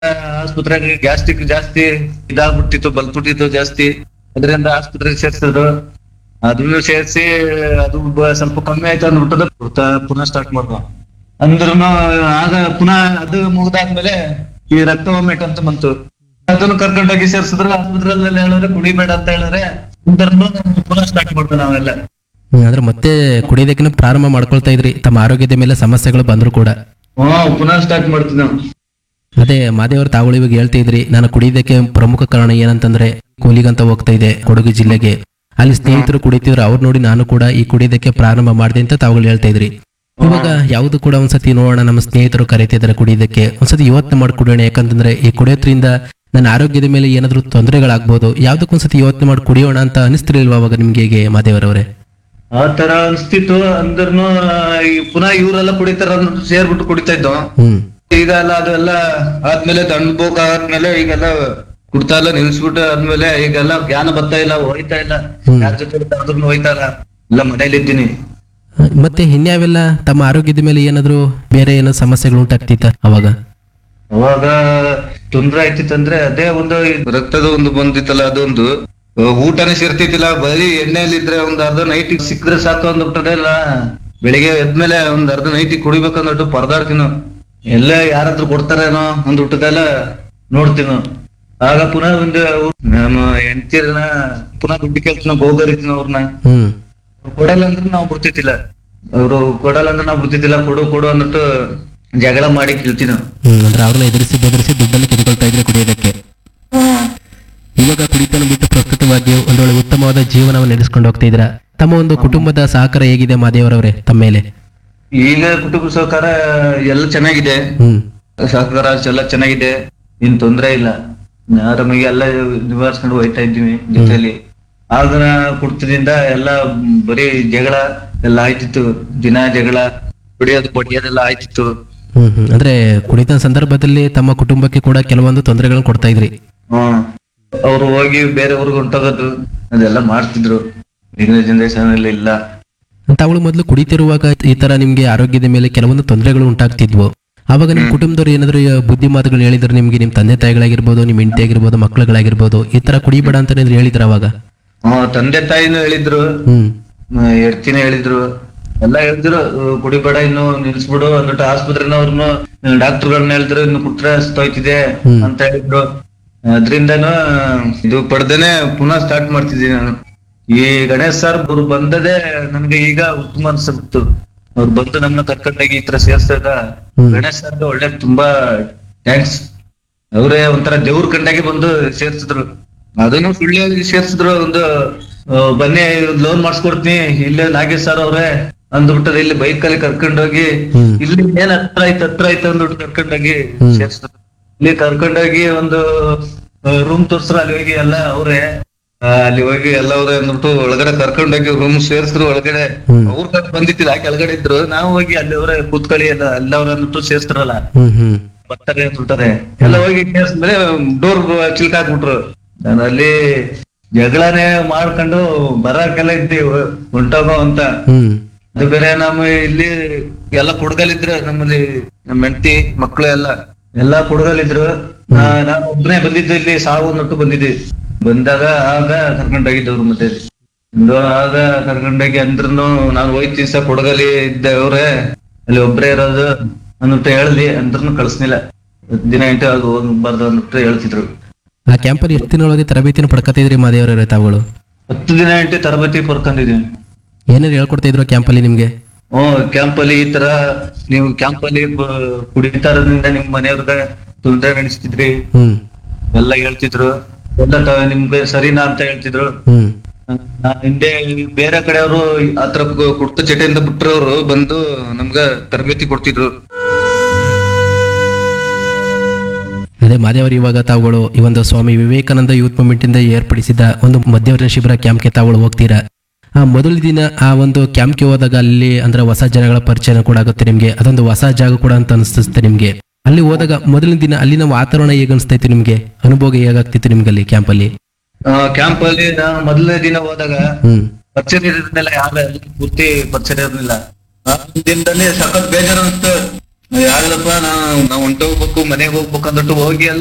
ಆಸ್ಪತ್ರೆಗೆ ಗ್ಯಾಸ್ಟ್ರಿಕ್ ಜಾಸ್ತಿ ಇದಾಗ್ಬಿಟ್ಟಿತ್ತು ಬಲ್ಬಿಟ್ಟಿತ್ತು ಜಾಸ್ತಿ ಅದರಿಂದ ಆಸ್ಪತ್ರೆಗೆ ಸೇರ್ಸಿದ್ರು ಅದನ್ನು ಸೇರಿಸಿ ಅದು ಬ- ಸ್ವಲ್ಪ ಕಮ್ಮಿ ಆಯ್ತು ಅಂದ್ಬಿಟ್ಟದ ಪುನಃ ಸ್ಟಾರ್ಟ್ ಮಾಡ್ದ ಅಂದ್ರೂ ಆಗ ಪುನಃ ಅದು ಮುಗ್ದಾದ್ಮೇಲೆ ಈ ರಕ್ತ ವಾಮಿಟ್ ಅಂತ ಬಂತು ಅದನ್ನು ಕರ್ಕೊಂಡೋಗಿ ಸೇರ್ಸಿದ್ರು ಆಸ್ಪತ್ರೆಯಲ್ಲಿ ಹೇಳಿದ್ರೆ ಕುಡಿಬೇಡ ಅಂತ ಹೇಳಿದ್ರೆ ಅಂದ್ರೂ ಪುನಃ ಸ್ಟಾರ್ಟ್ ಮಾಡ್ದು ನಾವೆಲ್ಲ ಹ್ಮ್, ಅಂದ್ರೆ ಮತ್ತೆ ಕುಡಿಯೋದಕ್ಕೆ ಪ್ರಾರಂಭ ಮಾಡ್ಕೊಳ್ತಾ ಇದ್ರಿ ತಮ್ಮ ಆರೋಗ್ಯದ ಮೇಲೆ ಸಮಸ್ಯೆಗಳು ಬಂದ್ರು ಕೂಡ ಹ್ಮ್ ಪುನಃ ಸ್ಟಾರ್ಟ್ ಮಾಡ್ತೀವಿ ನಾವು ಅದೇ ಮಾದೇವ್ರ ತಾವುಗಳು ಇವಾಗ ಹೇಳ್ತಾ ಇದ್ರಿ ನಾನು ಕುಡಿಯೋದಕ್ಕೆ ಪ್ರಮುಖ ಕಾರಣ ಏನಂತಂದ್ರೆ ಕೂಲಿಗಂತ ಹೋಗ್ತಾ ಇದೆ ಕೊಡಗು ಜಿಲ್ಲೆಗೆ ಅಲ್ಲಿ ಸ್ನೇಹಿತರು ಕುಡಿತಿದ್ರು ಅವ್ರು ನೋಡಿ ನಾನು ಕೂಡ ಈ ಕುಡಿಯೋದಕ್ಕೆ ಪ್ರಾರಂಭ ಮಾಡಿದೆ ಅಂತ ತಾವುಗಳು ಹೇಳ್ತಾ ಇದ್ರಿ ಇವಾಗ ಯಾವ್ದು ಕೂಡ ಒಂದ್ಸತಿ ನೋಡೋಣ ನಮ್ಮ ಸ್ನೇಹಿತರು ಕರೀತಿದ್ದಾರೆ ಕುಡಿಯೋದಕ್ಕೆ ಒಂದ್ಸತಿ ಯೋಚನೆ ಮಾಡಿ ಕುಡಿಯೋಣ ಯಾಕಂತಂದ್ರೆ ಈ ಕುಡಿಯೋದ್ರಿಂದ ನನ್ನ ಆರೋಗ್ಯದ ಮೇಲೆ ಏನಾದ್ರೂ ತೊಂದರೆಗಳಾಗ್ಬೋದು ಯಾವ್ದಕ್ಕೊಂದ್ಸತಿ ಯೋಚನೆ ಮಾಡಿ ಕುಡಿಯೋಣ ಅಂತ ಅನಿಸ್ತಿರ್ಲಿಲ್ವಾ ಅವಾಗ ನಿಮ್ಗೆ ಹೇಗೆ ಮಾದೇವರವರೇ ಆ ತರ ಅನ್ಸ್ತಿತ್ತು ಅಂದ್ರೂ ಈ ಪುನಃ ಇವರೆಲ್ಲ ಕುಡಿತಾರ ಅಂದ್ಬಿಟ್ಟು ಸೇರ್ಬಿಟ್ಟು ಕುಡಿತಾ ಇದ್ದೋ ಹ್ಮ್ ಈಗ ಎಲ್ಲ ಅದೆಲ್ಲ ಆದ್ಮೇಲೆ ಅನುಭವ ಆದ್ಮೇಲೆ ಈಗೆಲ್ಲ ಕುಡ್ತಾ ಇಲ್ಲ ನಿಲ್ಸ್ಬಿಟ್ಟು ಆದ್ಮೇಲೆ ಈಗೆಲ್ಲ ಜ್ಞಾನ ಬರ್ತಾ ಇಲ್ಲ ಹೋಯ್ತಾ ಇಲ್ಲ ಯಾರ ಜೊತೆ ಆದ್ರೂ ಹೋಯ್ತಾ ಇಲ್ಲ ಎಲ್ಲ ಮನೇಲಿ ಇದ್ದೀನಿ ಮತ್ತೆ ಇನ್ಯಾವೆಲ್ಲ ತಮ್ಮ ಆರೋಗ್ಯದ ಮೇಲೆ ಏನಾದ್ರು ಬೇರೆ ಏನೋ ಸಮಸ್ಯೆಗಳು ಉಂಟಾಗ್ತಿತ್ತ ಅವಾಗ ಅವಾಗ ತೊಂದ್ರೆ ಆಯ್ತಿತ್ತಂದ್ರೆ ಅದೇ ಒಂದು ಈ ರಕ್ತದ ಒಂದು ಬಂದಿತ್ತಲ್ಲ ಅದೊಂದು ಆ, ಊಟನೇ ಸೇರ್ತಿದ್ದಿಲ್ಲ ಬರೀ ಎಣ್ಣೆಯಲ್ಲಿದ್ರೆ ಒಂದ್ ಅರ್ಧ ನೈಟ್ ಸಿಕ್ಕ್ರೆ ಸಾಕು ಅಂದ್ಬಿಟ್ಟದೆ ಇಲ್ಲ ಬೆಳಿಗ್ಗೆ ಎದ್ಮೇಲೆ ಒಂದ್ ಅರ್ಧ ನೈಟ್ ಕುಡಿಬೇಕಂದ್ಬಿಟ್ಟು ಪರದಾಡ್ತೀನು ಎಲ್ಲ ಯಾರಾದ್ರೂ ಕೊಡ್ತಾರೇನೋ ಅಂದ್ಬಿಟ್ಟದೆಲ್ಲ ನೋಡ್ತೀನು ಆಗ ಪುನಃ ಒಂದು ನಮ್ಮ ಹೆಂಡತಿರನ್ನ ಪುನಃ ದುಡ್ಡು ಕೇಳ್ತೀನಿ ಹೋಗರಿತೀನಿ ಅವ್ರನ್ನ ಹ್ಮ್ ಕೊಡಲ್ಲ ಅಂದ್ರೆ ನಾವು ಬಿಡ್ತಿದ್ದಿಲ್ಲ ಅವ್ರು ಕೊಡಲ್ಲ ಅಂದ್ರೆ ನಾವು ಬಿಡ್ತಿದ್ದಿಲ್ಲ ಕೊಡು ಕೊಡು ಅಂದ್ಬಿಟ್ಟು ಜಗಳ ಮಾಡಿ ಕೇಳ್ತೀನಿ ಹ್ಮ್ ಅಂದ್ರೆ ಅವ್ರನ್ನ ಎದುರಿಸಿ ಬೆದರಿಸಿ ದುಡ್ಡನ್ನು ಕಿತ್ಕೊಳ್ತಾ ಇದ್ರೆ ಕುಡಿಯೋದಕ್ಕೆ ಇವಾಗ ಕುಡಿತನ ಬಿಟ್ಟು ಪ್ರಸ್ತುತವಾಗಿ ಒಂದೊಳ್ಳೆ ಉತ್ತಮವಾದ ಜೀವನವನ್ನು ನಡೆಸ್ಕೊಂಡು ಹೋಗ್ತಾ ಇದ್ರ ತಮ್ಮ ಒಂದು ಕುಟುಂಬದ ಸಹಕಾರ ಹೇಗಿದೆ ಮಾದೇವರವರೇ ತಮ್ಮ ಮೇಲೆ ಈಗ ಕುಟುಂಬ ಸಹಕಾರ ಎಲ್ಲ ಚೆನ್ನಾಗಿದೆ ಹ್ಮ್ ಸಹಕಾರ ಎಲ್ಲ ಚೆನ್ನಾಗಿದೆ ಏನ್ ತೊಂದ್ರೆ ಇಲ್ಲ ಆರಾಮಾಗಿ ಎಲ್ಲ ನಿವಾರಿಸ್ಕೊಂಡು ಹೋಯ್ತಾ ಇದ್ದೀವಿ ಜೊತೆಲಿ ಆಗ ಕುಡ್ತದಿಂದ ಎಲ್ಲ ಬರೀ ಜಗಳ ಎಲ್ಲ ಆಯ್ತಿತ್ತು ದಿನ ಜಗಳ ಕುಡಿಯೋದು ಬಡಿಯೋದೆಲ್ಲ ಆಯ್ತಿತ್ತು ಹ್ಮ್ ಹ್ಮ್ ಅಂದ್ರೆ ಕುಡಿತ ಸಂದರ್ಭದಲ್ಲಿ ತಮ್ಮ ಕುಟುಂಬಕ್ಕೆ ಕೂಡ ಕೆಲವೊಂದು ತೊಂದರೆಗಳನ್ನು ಕೊಡ್ತಾ ಇದ್ರಿ ಹ್ಮ್ ಅವ್ರು ಹೋಗಿ ಬೇರೆ ಊರಿಗೆ ಹೊಂಟೋಗೋದು ಅದೆಲ್ಲ ಮಾಡ್ತಿದ್ರು ಈಗಿನ ಜನರೇಷನ್ ಅಲ್ಲಿ ಇಲ್ಲ ತಾವುಗಳು ಮೊದಲು ಕುಡಿತಿರುವಾಗ ಈ ತರ ನಿಮ್ಗೆ ಆರೋಗ್ಯದ ಮೇಲೆ ಕೆಲವೊಂದು ತೊಂದರೆಗಳು ಉಂಟಾಗ್ತಿದ್ವು ಅವಾಗ ನಿಮ್ ಕುಟುಂಬದವ್ರು ಏನಾದ್ರು ಈ ಬುದ್ಧಿ ಮಾತುಗಳು ಹೇಳಿದ್ರು ನಿಮ್ಗೆ ನಿಮ್ ತಂದೆ ತಾಯಿಗಳಾಗಿರ್ಬೋದು ನಿಮ್ ಹೆಂಡತಿ ಆಗಿರ್ಬೋದು ಮಕ್ಕಳುಗಳಾಗಿರ್ಬೋದು ಈ ತರ ಕುಡಿಬೇಡ ಅಂತ ಏನಾದ್ರು ಹೇಳಿದ್ರ ಅವಾಗ ಹ್ಮ್ ತಂದೆ ತಾಯಿನೂ ಹೇಳಿದ್ರು ಹ್ಮ್ ಎಡ್ತಿನ ಹೇಳಿದ್ರು ಎಲ್ಲ ಹೇಳಿದ್ರು ಅಹ್, ಕುಡಿಬೇಡ ಇನ್ನು ನಿಲ್ಸ್ಬಿಡು ಅಂದ್ಬಿಟ್ಟು ಆಸ್ಪತ್ರೆನವ್ರನ್ನು ಡಾಕ್ಟರ್ಗಳನ್ನ ಹೇಳಿದ್ರು ಇನ್ನು ಕುಟ್ರೆ ಹೋಯ್ತಿದೆ ಅಂತ ಹೇಳಿದ್ರು ಅದ್ರಿಂದನು ಇದು ಪಡ್ದೇನೆ ಪುನಃ ಸ್ಟಾರ್ಟ್ ಮಾಡ್ತಿದ್ದೀನಿ ನಾನು ಈ ಗಣೇಶ್ ಸರ್ ಅವ್ರು ಬಂದದೇ ನನ್ಗೆ ಈಗ ಉತ್ತಮ ಅನ್ಸುತ್ತು ಅವ್ರು ಬಂದು ನಮ್ಮನ್ನ ಕರ್ಕೊಂಡೋಗಿ ಈ ತರ ಸೇರ್ಸಿದಾಗ ಗಣೇಶ್ ಸರ್ಗೆ ಒಳ್ಳೆ ತುಂಬಾ ಥ್ಯಾಂಕ್ಸ್ ಅವರೇ ಒಂಥರ ದೇವ್ರ ಕಂಡಾಗೆ ಬಂದು ಸೇರ್ಸಿದ್ರು ಅದನ್ನು ಸುಳ್ಳು ಹೇಳಿ ಸೇರ್ಸಿದ್ರು ಒಂದು ಆ, ಬನ್ನಿ ಲೋನ್ ಮಾಡಿಸ್ಕೊಡ್ತೀನಿ ಇಲ್ಲೇ ನಾಗೇಶ್ ಸರ್ ಅವ್ರೆ ಅಂದ್ಬಿಟ್ಟದ ಇಲ್ಲಿ ಬೈಕ್ ಅಲ್ಲಿ ಕರ್ಕೊಂಡೋಗಿ ಇಲ್ಲಿ ಏನ್ ಹತ್ರ ಆಯ್ತು ಹತ್ರ ಆಯ್ತು ಅಂದ್ಬಿಟ್ಟು ಕರ್ಕೊಂಡೋಗಿ ಸೇರ್ಸಿದ್ರು ಇಲ್ಲಿ ಕರ್ಕೊಂಡೋಗಿ ಒಂದು ರೂಮ್ ತೋರ್ಸ್ರು ಅಲ್ಲಿ ಹೋಗಿ ಎಲ್ಲ ಅವ್ರೆ ಆ, ಅಲ್ಲಿ ಹೋಗಿ ಎಲ್ಲ ಅವ್ರೆ ಅಂದ್ಬಿಟ್ಟು ಒಳಗಡೆ ಕರ್ಕೊಂಡೋಗಿ ರೂಮ್ ಸೇರ್ಸಿದ್ರು ಒಳಗಡೆ ಅವ್ರ ಕಡೆ ಬಂದಿತ್ತಿಲ್ಲ ಕೆಳಗಡೆ ಇದ್ರು ನಾವು ಹೋಗಿ ಅಲ್ಲಿ ಅವ್ರೆ ಕೂತ್ಕೊಳ್ಳಿ ಎಲ್ಲ ಎಲ್ಲ ಅವ್ರ ಅಂದ್ಬಿಟ್ಟು ಸೇರ್ಸ್ತಾರಲ್ಲ ಹ್ಮ್ ಹ್ಮ್ ಬರ್ತಾರೆ ಅಂದ್ಬಿಟ್ಟಾರೆ ಎಲ್ಲ ಹೋಗಿ ಕೇಳಿಸ್ಮೇಲೆ ಡೋರ್ ಚಿಲ್ಕ ಹಾಕ್ಬಿಟ್ರು ನಾನು ಅಲ್ಲಿ ಜಗಳನೆ ಮಾಡ್ಕೊಂಡು ಬರಕ್ಕೆಲ್ಲ ಇದ್ದೀವಿ ಹೊಂಟೋಗೋ ಅಂತ ಹ್ಮ್ ಅದು ಬೇರೆ ನಮ್ಮ ಇಲ್ಲಿ ಎಲ್ಲ ಕುಡ್ಗಲಿದ್ರು ನಮ್ಮಲ್ಲಿ ನಮ್ಮ ಹೆಂಡತಿ ಮಕ್ಳು ಎಲ್ಲ ಎಲ್ಲಾ ಕುಡ್ಗಲಿದ್ರು ನಾ- ನಾನು ಒಬ್ಬನೇ ಬಂದಿದ್ದು ಇಲ್ಲಿ ಸಾವು ನಟ್ಟು ಬಂದಿದ್ದೆ ಬಂದಾಗ ಆಗ ಕರ್ಕೊಂಡೋಗಿದ್ದವ್ರು ಮತ್ತೆ ಒಂದು ಆಗ ಕರ್ಕೊಂಡೋಗಿ ಅಂದ್ರೂ ನಾನು ಹೋಯ್ತೀನಿ ಸಹ ಕೊಡಗಲಿ ಇದ್ದವ್ರೆ ಅಲ್ಲಿ ಒಬ್ರೇ ಇರೋದು ಅಂದ್ಬಿಟ್ಟು ಹೇಳ್ದಿ ಅಂದ್ರೂ ಕಳ್ಸ್ನಿಲ್ಲ ಹತ್ತು ದಿನ ಇಂಟು ಅದು ಹೋಗ್ಬಾರ್ದು ಅಂದ್ಬಿಟ್ಟು ಹೇಳ್ತಿದ್ರು ಆ ಕ್ಯಾಂಪಲ್ಲಿ ಎಷ್ಟು ದಿನದೊಳಗೆ ತರಬೇತಿನ ಪಡ್ಕೊತಿದ್ರಿ ಮಾದೇವರವರೇ ತಾವುಗಳು ಹತ್ತು ದಿನ ಇಂಟು ತರಬೇತಿ ಪಡ್ಕೊಂಡಿದೀನಿ ಏನೇನು ಹೇಳ್ಕೊಡ್ತಾ ಇದ್ರು ಕ್ಯಾಂಪಲ್ಲಿ ನಿಮ್ಗೆ ಹ್ಮ್ ಕ್ಯಾಂಪ್ ಅಲ್ಲಿ ಈ ತರ ನೀವು ಕ್ಯಾಂಪ್ ಅಲ್ಲಿ ಬ- ಕುಡಿತಾ ಇರೋದ್ರಿಂದ ನಿಮ್ ಮನೆಯವ್ರಿಗೆ ತೊಂದರೆ ನಡೆಸ್ತಿದ್ರಿ ಹ್ಮ್ ಎಲ್ಲ ಹೇಳ್ತಿದ್ರು ಎಲ್ಲ ತ- ನಿಮ್ಗೆ ಸರಿನಾ ಅಂತ ಹೇಳ್ತಿದ್ರು ಹ್ಮ್ ನಾ ಹಿಂದೆ ಬೇರೆ ಕಡೆಯವರು ಆತರ ಕು- ಕುಡ್ತ ಚಟೆಯಿಂದ ಬಿಟ್ರವ್ರು ಬಂದು ನಮ್ಗ ತರಬೇತಿ ಕೊಡ್ತಿದ್ರು ಅದೇ ಮಾದೇವರು ಇವಾಗ ತಾವುಗಳು ಈ ಒಂದು ಸ್ವಾಮಿ ವಿವೇಕಾನಂದ ಯೂತ್ ಮೂವ್ಮೆಂಟ್ ಇಂದ ಏರ್ಪಡಿಸಿದ ಒಂದು ಮಧ್ಯವರ್ತಿ ಶಿಬಿರ ಕ್ಯಾಂಪ್ಗೆ ತಾವುಗಳು ಹೋಗ್ತೀರಾ ಆ ಮೊದಲ ದಿನ ಆ ಒಂದು ಕ್ಯಾಂಪ್ಗೆ ಹೋದಾಗ ಅಲ್ಲಿ ಅಂದ್ರೆ ಹೊಸ ಜನಗಳ ಪರಿಚಯ ಕೂಡ ಆಗುತ್ತೆ ನಿಮ್ಗೆ ಅದೊಂದು ಹೊಸ ಜಾಗ ಕೂಡ ಅಂತ ಅನಿಸ್ತದೆ ನಿಮ್ಗೆ ಅಲ್ಲಿ ಹೋದಾಗ ಮೊದಲನೇ ದಿನ ಅಲ್ಲಿನ ವಾತಾವರಣ ಹೇಗೆ ಅನಿಸ್ತೈತೆ ನಿಮ್ಗೆ ಅನುಭವ ಹೇಗಾಗ್ತಿತ್ತು ನಿಮ್ಗೆ ಅಲ್ಲಿ ಕ್ಯಾಂಪಲ್ಲಿ ಕ್ಯಾಂಪ್ ಅಲ್ಲಿ ನಾನು ಮೊದಲನೇ ದಿನ ಹೋದಾಗ ಹ್ಮ್ ಪರಿಚಯ ಇರೋದ್ನೆಲ್ಲ ಯಾರ ಪೂರ್ತಿ ಪರಿಚಯ ಇರಲಿಲ್ಲ ಆ ದಿನದಲ್ಲಿ ಸಖತ್ ಬೇಜಾರು ಅನಿಸ್ತು ಆಗಲ್ಲಪ್ಪ ನಾ ನಾವ್ ಹೊಂಟೋಗ್ಬೇಕು ಮನೆಗ್ ಹೋಗ್ಬೇಕು ಅಂದ್ಬಿಟ್ಟು ಹೋಗಿ